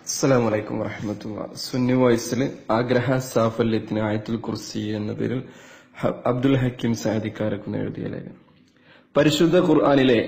അസ്സലാമു അലൈക്കും വറഹമത്തുള്ള സുന്നി വോയിസിൽ ആഗ്രഹ സാഫല്യത്തിന് ആയത്തുൽ കുർസി എന്ന പേരിൽ ഹ- അബ്ദുൽ ഹക്കീം സാദിക്കാരക്കുന്ന് എഴുതിയ ലേഖനം പരിശുദ്ധ ഖുർആാനിലെ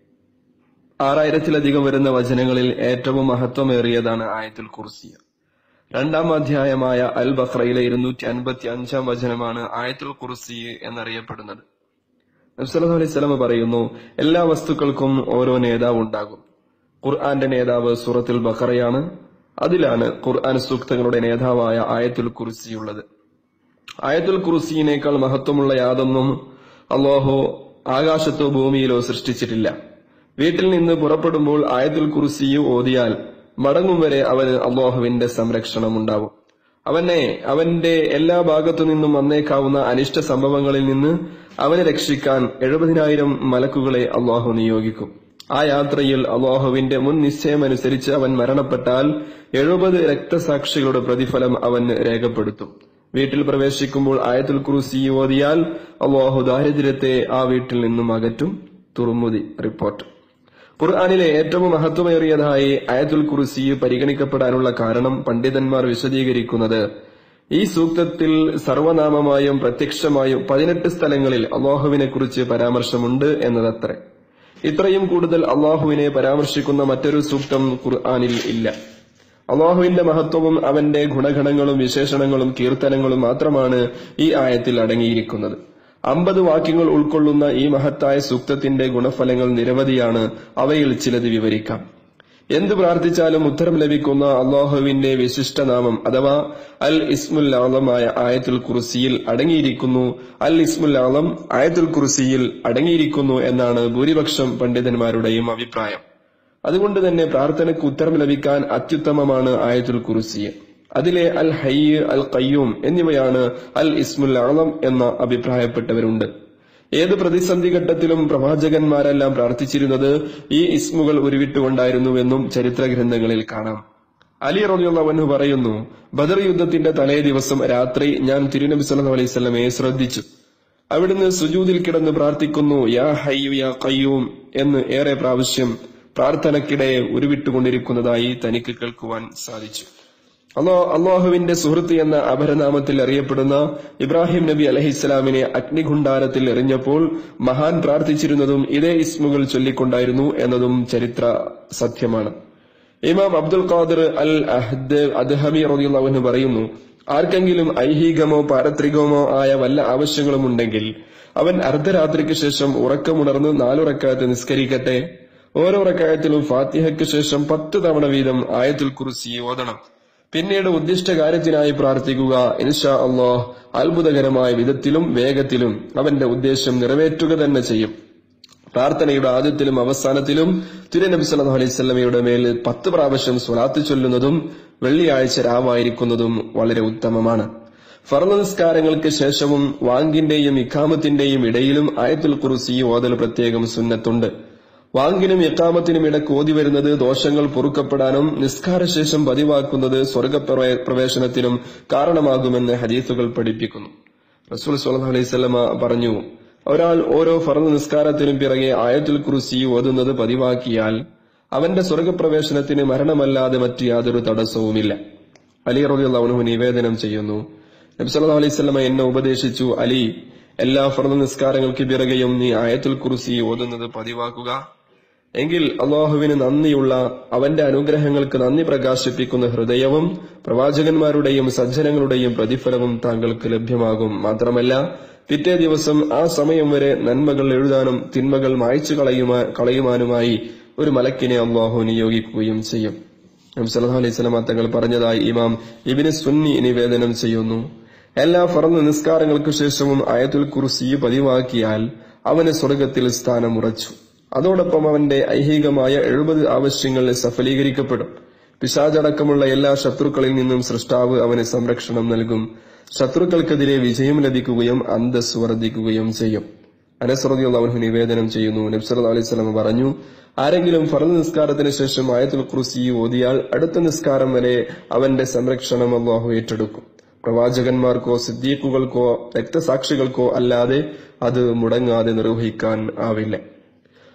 ആറായിരത്തിലധികം വരുന്ന വചനങ്ങളിൽ ഏറ്റവും മഹത്വമേറിയതാണ് ആയത്തുൽ കുർസി രണ്ടാം അധ്യായമായ അൽ ബഖ്റയിലെ ഇരുന്നൂറ്റി അൻപത്തി അഞ്ചാം വചനമാണ് ആയത്തുൽ കുർസി എന്നറിയപ്പെടുന്നത് നബ്സല്ലാ അലൈഹി സ്വലമ പറയുന്നു എല്ലാ വസ്തുക്കൾക്കും ഓരോ നേതാവ് ഉണ്ടാകും ഖുർആന്റെ നേതാവ് സൂറത്തുൽ ബഖറയാണ് അതിലാണ് ഖുർആൻ സൂക്തങ്ങളുടെ നേതാവായ ആയത്തുൽ കുർസിയുള്ളത് ആയത്തുൽ കുർസിയിനേക്കാൾ മഹത്വമുള്ള യാതൊന്നും അള്ളാഹു ആകാശത്തോ ഭൂമിയിലോ സൃഷ്ടിച്ചിട്ടില്ല വീട്ടിൽ നിന്ന് പുറപ്പെടുമ്പോൾ ആയത്തുൽ കുർസിയു ഓതിയാൽ മടങ്ങും വരെ അവന് അള്ളാഹുവിന്റെ സംരക്ഷണം ഉണ്ടാവും അവനെ അവന്റെ എല്ലാ ഭാഗത്തു നിന്നും വന്നേക്കാവുന്ന അനിഷ്ട സംഭവങ്ങളിൽ നിന്ന് അവനെ രക്ഷിക്കാൻ എഴുപതിനായിരം മലക്കുകളെ അള്ളാഹു നിയോഗിക്കും ആ യാത്രയിൽ അള്ളാഹുവിന്റെ മുൻ നിശ്ചയമനുസരിച്ച് അവൻ മരണപ്പെട്ടാൽ എഴുപത് രക്തസാക്ഷികളുടെ പ്രതിഫലം അവന് രേഖപ്പെടുത്തും വീട്ടിൽ പ്രവേശിക്കുമ്പോൾ ആയത്തുൽ കുറുസി ഓതിയാൽ അള്ളാഹു ദാരിദ്ര്യത്തെ ആ വീട്ടിൽ നിന്നും അകറ്റും തുറമുതി റിപ്പോർട്ട് ഖുർആാനിലെ ഏറ്റവും മഹത്വമേറിയതായി ആയത്തുൽ കുറുസി പരിഗണിക്കപ്പെടാനുള്ള കാരണം പണ്ഡിതന്മാർ വിശദീകരിക്കുന്നത് ഈ സൂക്തത്തിൽ സർവനാമമായും പ്രത്യക്ഷമായും പതിനെട്ട് സ്ഥലങ്ങളിൽ അള്ളാഹുവിനെ കുറിച്ച് പരാമർശമുണ്ട് എന്നതത്രേ ഇത്രയും കൂടുതൽ അള്ളാഹുവിനെ പരാമർശിക്കുന്ന മറ്റൊരു സൂക്തം ഖുർആാനിൽ ഇല്ല അള്ളാഹുവിന്റെ മഹത്വവും അവന്റെ ഗുണഗണങ്ങളും വിശേഷണങ്ങളും കീർത്തനങ്ങളും മാത്രമാണ് ഈ ആയത്തിൽ അടങ്ങിയിരിക്കുന്നത് അമ്പത് വാക്യങ്ങൾ ഉൾക്കൊള്ളുന്ന ഈ മഹത്തായ സൂക്തത്തിന്റെ ഗുണഫലങ്ങൾ നിരവധിയാണ് അവയിൽ ചിലത് വിവരിക്കാം എന്ത് പ്രാർത്ഥിച്ചാലും ഉത്തരം ലഭിക്കുന്ന അള്ളാഹുവിന്റെ വിശിഷ്ടനാമം അഥവാ അൽ ഇസ്മുൽ ആലമായ ആയത്തുൽ കുർസിയിൽ അടങ്ങിയിരിക്കുന്നു അൽ ഇസ്മുൽ ആലം ആയത്തുൽ കുർസിയിൽ അടങ്ങിയിരിക്കുന്നു എന്നാണ് ഭൂരിപക്ഷം പണ്ഡിതന്മാരുടെയും അഭിപ്രായം അതുകൊണ്ട് തന്നെ പ്രാർത്ഥനയ്ക്ക് ഉത്തരം ലഭിക്കാൻ അത്യുത്തമമാണ് ആയത്തുൽ കുർസി അതിലെ അൽ ഹയ്യ് അൽ ഖയ്യൂം എന്നിവയാണ് അൽ ഇസ്മുൽ ആളം എന്ന അഭിപ്രായപ്പെട്ടവരുണ്ട് ഏത് പ്രതിസന്ധി ഘട്ടത്തിലും പ്രവാചകന്മാരെല്ലാം പ്രാർത്ഥിച്ചിരുന്നത് ഈ ഇസ്മുകൾ ഉരുവിട്ടുകൊണ്ടായിരുന്നുവെന്നും ചരിത്ര ഗ്രന്ഥങ്ങളിൽ കാണാം അലി റബിയുള്ളവനു പറയുന്നു ബദർ യുദ്ധത്തിന്റെ തലേ ദിവസം രാത്രി ഞാൻ തിരുനബി സല്ലല്ലാഹു അലൈഹി വസല്ലമയെ ശ്രദ്ധിച്ചു അവിടുന്ന് സുജൂദിൽ കിടന്ന് പ്രാർത്ഥിക്കുന്നു യാ ഹയ്യു യാ ഖയ്യൂം എന്ന് ഏറെ പ്രാവശ്യം പ്രാർത്ഥനക്കിടെ ഉരുവിട്ടുകൊണ്ടിരിക്കുന്നതായി തനിക്ക് കേൾക്കുവാൻ സാധിച്ചു അല്ലോ അള്ളാഹുവിന്റെ സുഹൃത്ത് എന്ന അപരനാമത്തിൽ അറിയപ്പെടുന്ന ഇബ്രാഹിം നബി അലഹിസ്സലാമിനെ അഗ്നികുണ്ടാരത്തിൽ എറിഞ്ഞപ്പോൾ മഹാൻ പ്രാർത്ഥിച്ചിരുന്നതും ഇതേ ഇസ്മുകൾ ചൊല്ലിക്കൊണ്ടായിരുന്നു എന്നതും ചരിത്ര സത്യമാണ് ഇമാം അബ്ദുൽ ഖാദിർ അൽ അഹ്ദ് അദ്ഹമി റളിയല്ലാഹു പറയുന്നു ആർക്കെങ്കിലും ഐഹികമോ പാരത്രികമോ ആയ വല്ല ആവശ്യങ്ങളും ഉണ്ടെങ്കിൽ അവൻ അർദ്ധരാത്രിക്ക് ശേഷം ഉറക്കമുണർന്ന് നാലുറക്കാലത്ത് നിസ്കരിക്കട്ടെ ഓരോ റക്കായത്തിലും ഫാത്തിഹയ്ക്ക് ശേഷം പത്ത് തവണ വീതം ആയത്തുൽ കുറിസി ഓതണം പിന്നീട് ഉദ്ദിഷ്ട കാര്യത്തിനായി പ്രാർത്ഥിക്കുക ഇൻഷാ അള്ളാഹ് അത്ഭുതകരമായ വിധത്തിലും വേഗത്തിലും അവന്റെ ഉദ്ദേശം നിറവേറ്റുക തന്നെ ചെയ്യും പ്രാർത്ഥനയുടെ ആദ്യത്തിലും അവസാനത്തിലും തിരുനബി സല്ലല്ലാഹു അലൈഹി സ്വലമയുടെ മേൽ പത്ത് പ്രാവശ്യം സ്വലാത്ത് ചൊല്ലുന്നതും വെള്ളിയാഴ്ച രാവായിരിക്കുന്നതും വളരെ ഉത്തമമാണ് ഫർള നിസ്കാരങ്ങൾക്ക് ശേഷവും വാങ്കിന്റെയും ഇഖാമത്തിന്റെയും ഇടയിലും ആയത്തുൽ കുറുസി ഓതൽ പ്രത്യേകം സുന്നത്തുണ്ട് വാങ്ങിനും ഇക്കാമത്തിനും ഇടക്ക് ഓതി വരുന്നത് ദോഷങ്ങൾ പൊറുക്കപ്പെടാനും നിസ്കാരശേഷം പതിവാക്കുന്നത് സ്വർഗ പ്രവേശനത്തിനും കാരണമാകുമെന്ന് ഹദീസുകൾ പഠിപ്പിക്കുന്നു റസൂൽ സല്ലല്ലാഹു അലൈഹി വസല്ലമ പറഞ്ഞു ഒരാൾ ഓരോ ഫർദ് നിസ്കാരത്തിനും പിറകെ ആയത്തുൽ കുർസി ഓതുന്നത് പതിവാക്കിയാൽ അവന്റെ സ്വർഗപ്രവേശനത്തിന് മരണമല്ലാതെ മറ്റു യാതൊരു തടസ്സവുമില്ല അലി റളിയല്ലാഹു നിവേദനം ചെയ്യുന്നു നബി സല്ലല്ലാഹു അലൈഹി വസല്ലമ എന്നെ ഉപദേശിച്ചു അലി എല്ലാ ഫർദ് നിസ്കാരങ്ങൾക്ക് പിറകെയും നീ ആയത്തുൽ കുർസി ഓതുന്നത് പതിവാക്കുക എങ്കിൽ അള്ളാഹുവിന് നന്ദിയുള്ള അവന്റെ അനുഗ്രഹങ്ങൾക്ക് നന്ദി പ്രകാശിപ്പിക്കുന്ന ഹൃദയവും പ്രവാചകന്മാരുടെയും സജ്ജനങ്ങളുടെയും പ്രതിഫലവും താങ്കൾക്ക് ലഭ്യമാകും മാത്രമല്ല പിറ്റേ ദിവസം ആ സമയം വരെ നന്മകൾ എഴുതാനും തിന്മകൾ മായ്ച്ചു കളയുമാ കളയുവാനുമായി ഒരു മലക്കിനെ അള്ളാഹു നിയോഗിക്കുകയും ചെയ്യും നബി സല്ലല്ലാഹു അലൈഹി വസല്ലമ തങ്ങൾ പറഞ്ഞതായി ഇമാം ഇബ്നു സുന്നി നിവേദനം ചെയ്യുന്നു എല്ലാ ഫറന്ന് നിസ്കാരങ്ങൾക്ക് ശേഷവും ആയത്തുൽ കുർസി പതിവാക്കിയാൽ അവന് സ്വർഗത്തിൽ സ്ഥാനം ഉറച്ചു അതോടൊപ്പം അവന്റെ ഐഹികമായ എഴുപത് ആവശ്യങ്ങൾ സഫലീകരിക്കപ്പെടും പിശാചടക്കമുള്ള എല്ലാ ശത്രുക്കളിൽ നിന്നും സൃഷ്ടാവ് അവന് സംരക്ഷണം നൽകും ശത്രുക്കൾക്കെതിരെ വിജയം ലഭിക്കുകയും അന്തസ് വർദ്ധിക്കുകയും ചെയ്യും അനസ്രദിയുള്ള അവൻ നിവേദനം ചെയ്യുന്നു നബ്സല അലൈഹി സ്വലം പറഞ്ഞു ആരെങ്കിലും ഫറദ് നിസ്കാരത്തിന് ശേഷം ആയത്തുൽ കുർസി ഓതിയാൽ അടുത്ത നിസ്കാരം വരെ അവന്റെ സംരക്ഷണം അള്ളാഹു ഏറ്റെടുക്കും പ്രവാചകന്മാർക്കോ സിദ്ദീഖുകൾക്കോ രക്തസാക്ഷികൾക്കോ അല്ലാതെ അത് മുടങ്ങാതെ നിർവഹിക്കാൻ ആവില്ല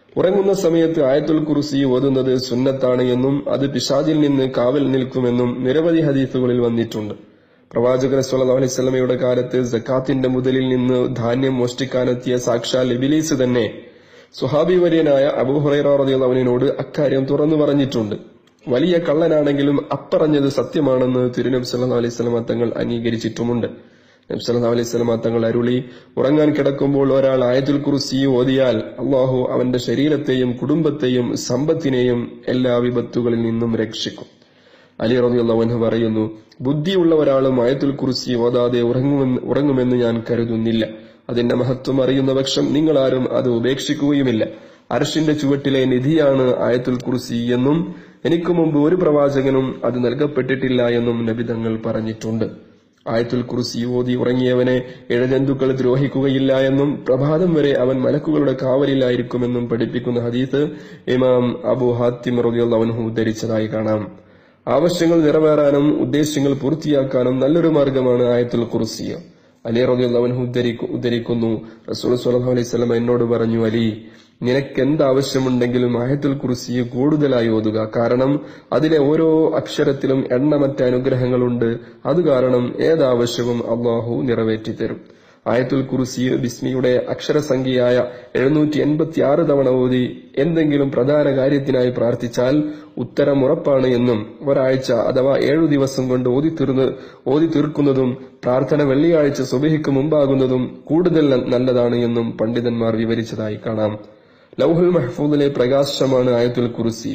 ഉറങ്ങുന്ന സമയത്ത് ആയത്തുൽ കുർസി ഓതുന്നത് സുന്നത്താണ് എന്നും അത് പിശാജിൽ നിന്ന് കാവൽ നിൽക്കുമെന്നും നിരവധി ഹദീസുകളിൽ വന്നിട്ടുണ്ട് പ്രവാചകർ സല്ലല്ലാഹു അലൈഹി വസല്ലമയുടെ കാലത്ത് സക്കാത്തിന്റെ മുതലിൽ നിന്ന് ധാന്യം മോഷ്ടിക്കാനെത്തിയ സാക്ഷാൽ ഇബിലീസ് തന്നെ സുഹാബി വര്യനായ അബൂഹുറൈറ റളിയല്ലാഹുവിനോട് അക്കാര്യം തുറന്നു പറഞ്ഞിട്ടുണ്ട് വലിയ കള്ളനാണെങ്കിലും അപ്പറഞ്ഞത് സത്യമാണെന്ന് തിരുനബി സല്ലല്ലാഹു അലൈഹി വസല്ലമ തങ്ങൾ അംഗീകരിച്ചിട്ടുമുണ്ട് നബി സല്ലല്ലാഹു അലൈഹി വസല്ലമ തങ്ങൾ അരുളി ഉറങ്ങാൻ കിടക്കുമ്പോൾ ഒരാൾ ആയത്തുൽ കുർസി ഓതിയാൽ അള്ളാഹു അവന്റെ ശരീരത്തെയും കുടുംബത്തെയും സമ്പത്തിനെയും എല്ലാ വിപത്തുകളിൽ നിന്നും രക്ഷിക്കും അലി റളിയല്ലാഹു അൻഹു പറയുന്നു ബുദ്ധിയുള്ള ഒരാളും ആയത്തുൽ കുർസി ഓതാതെ ഉറങ്ങുമെന്ന് ഉറങ്ങുമെന്ന് ഞാൻ കരുതുന്നില്ല അതിന്റെ മഹത്വം അറിയുന്ന പക്ഷം നിങ്ങളാരും അത് ഉപേക്ഷിക്കുകയുമില്ല അർഷിന്റെ ചുവട്ടിലെ നിധിയാണ് ആയത്തുൽ കുർസി എന്നും എനിക്ക് മുമ്പ് ഒരു പ്രവാചകനും അത് നൽകപ്പെട്ടിട്ടില്ല എന്നും നബിതങ്ങൾ പറഞ്ഞിട്ടുണ്ട് ആയത്തുൽ കുർസി ഓതി ഉറങ്ങിയവനെ ഇഴജന്തുക്കൾ ദ്രോഹിക്കുകയില്ല എന്നും പ്രഭാതം വരെ അവൻ മലക്കുകളുടെ കാവലിലായിരിക്കുമെന്നും പഠിപ്പിക്കുന്ന ഹദീസ് ഇമാം അബു ഹാത്തിം റളിയല്ലാഹു ഉദ്ധരിച്ചതായി കാണാം ആവശ്യങ്ങൾ നിറവേറാനും ഉദ്ദേശ്യങ്ങൾ പൂർത്തിയാക്കാനും നല്ലൊരു മാർഗമാണ് ആയത്തുൽ കുർസിയ അലി റളിയല്ലാഹു ഉദ്ധരിക്കു ഉദ്ധരിക്കുന്നു റസൂൽ സ്വല്ലല്ലാഹു അലൈഹി വസല്ലം എന്നോട് പറഞ്ഞു അലി നിനക്ക് എന്താവശ്യമുണ്ടെങ്കിലും ആയത്തുൽ കുർസിയെ കൂടുതലായി ഓതുക കാരണം അതിലെ ഓരോ അക്ഷരത്തിലും എണ്ണമറ്റ അനുഗ്രഹങ്ങളുണ്ട് അത് കാരണം ഏതാവശ്യവും അള്ളാഹു നിറവേറ്റി തരും ആയത്തുൽ കുർസി ബിസ്മിയുടെ അക്ഷരസംഖ്യയായ എഴുന്നൂറ്റി എൺപത്തി ആറ് തവണ ഓതി എന്തെങ്കിലും പ്രധാന കാര്യത്തിനായി പ്രാർത്ഥിച്ചാൽ ഉത്തരം ഉറപ്പാണ് എന്നും ഒരാഴ്ച അഥവാ ഏഴു ദിവസം കൊണ്ട് ഓതി തീർന്ന് ഓതി തീർക്കുന്നതും പ്രാർത്ഥന വെള്ളിയാഴ്ച സുബഹിക്ക് മുമ്പാകുന്നതും കൂടുതൽ നല്ലതാണ് എന്നും പണ്ഡിതന്മാർ വിവരിച്ചതായി കാണാം ലൗഹുൽ മഹ്ഫൂദിലെ പ്രകാശമാണ് ആയത്തുൽ കുർസി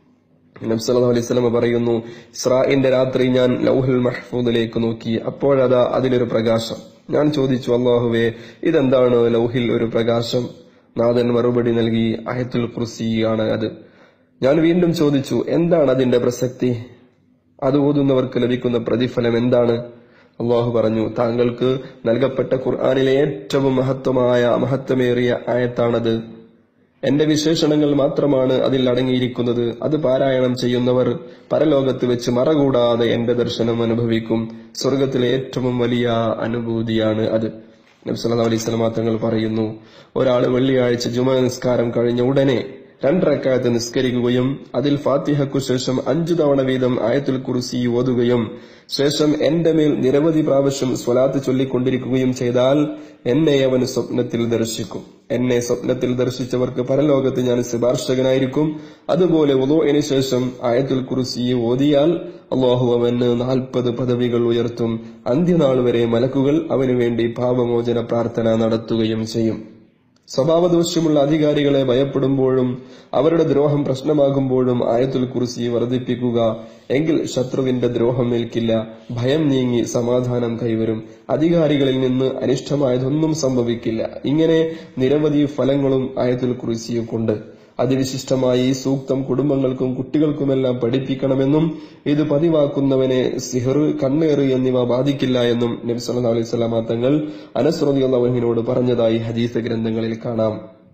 നബി സല്ലല്ലാഹു അലൈഹി വസല്ലം പറയുന്നു ഇസ്രാഇന്റെ രാത്രി ഞാൻ ലൗഹുൽ മഹ്ഫൂദിലേക്ക് നോക്കി അപ്പോഴതാ അതിലൊരു പ്രകാശം ഞാൻ ചോദിച്ചു അള്ളാഹുവേ ഇതെന്താണ് ലൗഹിൽ ഒരു പ്രകാശം നാഥൻ മറുപടി നൽകി ആയത്തുൽ കുർസി ആണ് അത് ഞാൻ വീണ്ടും ചോദിച്ചു എന്താണ് അതിന്റെ പ്രസക്തി അത് ഓതുന്നവർക്ക് ലഭിക്കുന്ന പ്രതിഫലം എന്താണ് അള്ളാഹു പറഞ്ഞു താങ്കൾക്ക് നൽകപ്പെട്ട ഖുർആാനിലെ ഏറ്റവും മഹത്വമായ മഹത്വമേറിയ ആയത്താണത് എന്റെ വിശേഷണങ്ങൾ മാത്രമാണ് അതിൽ അടങ്ങിയിരിക്കുന്നത് അത് പാരായണം ചെയ്യുന്നവർ പരലോകത്ത് വെച്ച് മറകൂടാതെ എന്റെ ദർശനം അനുഭവിക്കും സ്വർഗത്തിലെ ഏറ്റവും വലിയ അനുഭൂതിയാണ് അത് നബി സല്ലല്ലാഹു അലൈഹി വസല്ലമ തങ്ങൾ പറയുന്നു ഒരാൾ വെള്ളിയാഴ്ച ജുമ നിസ്കാരം കഴിഞ്ഞ ഉടനെ രണ്ടരക്കാലത്ത് നിസ്കരിക്കുകയും അതിൽ ഫാത്തിഹക്കു ശേഷം അഞ്ചു തവണ വീതം ആയത്തുൽ കുർസി ഓതുകയും ശേഷം എന്റെ മേൽ നിരവധി പ്രാവശ്യം സ്വലാത്ത് ചൊല്ലിക്കൊണ്ടിരിക്കുകയും ചെയ്താൽ എന്നെ അവൻ സ്വപ്നത്തിൽ ദർശിക്കും എന്നെ സ്വപ്നത്തിൽ ദർശിച്ചവർക്ക് പരലോകത്ത് ഞാൻ ശുപാർശകനായിരിക്കും അതുപോലെ ഉദോയിന് ശേഷം ആയത്തുൽ കുർസി ഓതിയാൽ അള്ളാഹു അവന് നാൽപ്പത് പദവികൾ ഉയർത്തും അന്ത്യനാൾ വരെ മലക്കുകൾ അവനു വേണ്ടി പാപമോചന പ്രാർത്ഥന നടത്തുകയും ചെയ്യും സ്വഭാവദോഷ്യമുള്ള അധികാരികളെ ഭയപ്പെടുമ്പോഴും അവരുടെ ദ്രോഹം പ്രശ്നമാകുമ്പോഴും ആയത്തുൽ കുർസി വർദ്ധിപ്പിക്കുക എങ്കിൽ ശത്രുവിന്റെ ദ്രോഹം ഏൽക്കില്ല ഭയം നീങ്ങി സമാധാനം കൈവരും അധികാരികളിൽ നിന്ന് അനിഷ്ടമായതൊന്നും സംഭവിക്കില്ല ഇങ്ങനെ നിരവധി ഫലങ്ങളും ആയത്തുൽ കുർസിയെക്കൊണ്ട് അതിവിശിഷ്ടമായി ഈ സൂക്തം കുടുംബങ്ങൾക്കും കുട്ടികൾക്കുമെല്ലാം പഠിപ്പിക്കണമെന്നും ഇത് പതിവാക്കുന്നവനെ സിഹർ കണ്ണേറ് എന്നിവ ബാധിക്കില്ല എന്നും നബി സല്ലല്ലാഹു അലൈഹി വസല്ലമ തങ്ങൾ അനസ് റളിയല്ലാഹു അൻഹുവിനോട് പറഞ്ഞതായി ഹദീസ് ഗ്രന്ഥങ്ങളിൽ കാണാം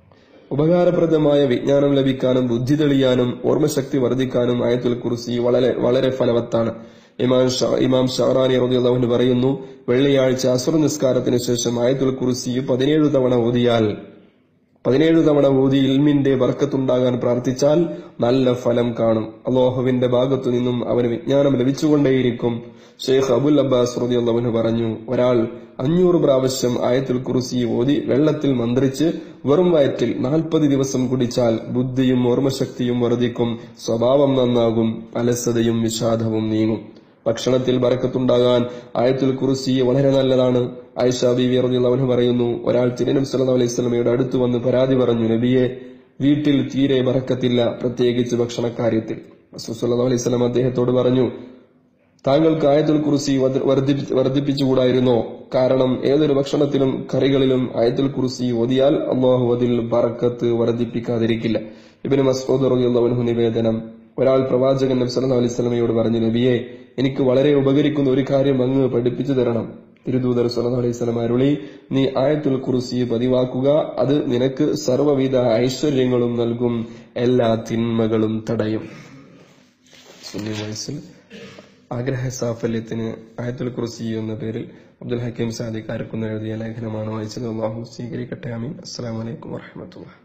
ഉപകാരപ്രദമായ വിജ്ഞാനം ലഭിക്കാനും ബുദ്ധി തെളിയാനും ഓർമ്മശക്തി വർദ്ധിക്കാനും ആയത്തുൽ കുർസി വളരെ വളരെ ഫലവത്താണ് ഇമാം ഷാ- ഇമാം ഷാറാനി റളിയല്ലാഹു അൻഹു പറയുന്നു വെള്ളിയാഴ്ച അസുർ നിസ്കാരത്തിന് ശേഷം ആയത്തുൽ കുർസി പതിനേഴ് തവണ ഓതിയാൽ പതിനേഴ് തവണ ഊതി ഇൽമിന്റെ ബർക്കത്തുണ്ടാകാൻ പ്രാർത്ഥിച്ചാൽ നല്ല ഫലം കാണും അള്ളാഹുവിന്റെ ഭാഗത്തു നിന്നും അവന് വിജ്ഞാനം ലഭിച്ചുകൊണ്ടേയിരിക്കും ഷെയ്ഖ് അബുൽ അബ്ബാസ് റളിയല്ലാഹു പറഞ്ഞു ഒരാൾ അഞ്ഞൂറ് പ്രാവശ്യം ആയത്തുൽ കുർസി ഓതി വെള്ളത്തിൽ മന്ത്രിച്ച് വെറും വയറ്റിൽ നാൽപ്പത് ദിവസം കുടിച്ചാൽ ബുദ്ധിയും ഓർമ്മശക്തിയും വർദ്ധിക്കും സ്വഭാവം നന്നാകും അലസതയും വിഷാദവും നീങ്ങും ഭക്ഷണത്തിൽ ബറക്കത്തുണ്ടാകാൻ ആയത്തുൽ കുർസി വളരെ നല്ലതാണ് ആയിഷ ബീവി റളിയല്ലാഹു അൻഹ പറയുന്നു ഒരാൾ തിരുനബി സല്ലല്ലാഹു അലൈഹി വസല്ലമയുടെ അടുത്ത് വന്ന് പരാതി പറഞ്ഞു നബിയെ വീട്ടിൽ തീരെ ബറക്കത്തില്ല പ്രത്യേകിച്ച് ഭക്ഷണക്കാര്യത്തിൽ റസൂൽ സല്ലല്ലാഹു അലൈഹി വസല്ലം അദ്ദേഹത്തോട് പറഞ്ഞു താങ്കൾക്ക് ആയത്തുൽ കുർസി വർദ്ധി- വർദ്ധിപ്പി- വർദ്ധിപ്പിച്ചുകൂടായിരുന്നോ കാരണം ഏതൊരു ഭക്ഷണത്തിലും കറികളിലും ആയത്തുൽ കുർസി ഓതിയാൽ അള്ളാഹു അതിൽ ബറക്കത്ത് വർദ്ധിപ്പിക്കാതിരിക്കില്ല ഇബിന് മസ്ഊദ് റളിയല്ലാഹു അൻഹു നിവേദനം ഒരാൾ പ്രവാചകൻ നബി സല്ലല്ലാഹു അലൈഹി വസല്ലമയോട് പറഞ്ഞു നബിയെ എനിക്ക് വളരെ ഉപകരിക്കുന്ന ഒരു കാര്യം അങ്ങ് പഠിപ്പിച്ചു തരണം തിരുദൂതർ സല്ലല്ലാഹു അലൈഹി വസല്ലം അരുളി നീ ആയത്തുൽ കുർസി പതിവാക്കുക അത് നിനക്ക് സർവ്വവിധ ഐശ്വര്യങ്ങളും നൽകും എല്ലാ തിന്മകളും തടയും സുന്നി വയസ്സിൽ ആഗ്രഹ സാഫല്യത്തിന് ആയത്തുൽ കുർസി എന്ന പേരിൽ അബ്ദുൽ ഹക്കീം സാദിഖ് അരക്കുന്ന എഴുതിയ ലേഖനമാണ് വായിച്ചത് അള്ളാഹു സ്വീകരിക്കട്ടെ അമീൻ അസ്സലാമു അലൈക്കും വറഹ്മത്തുള്ളാഹി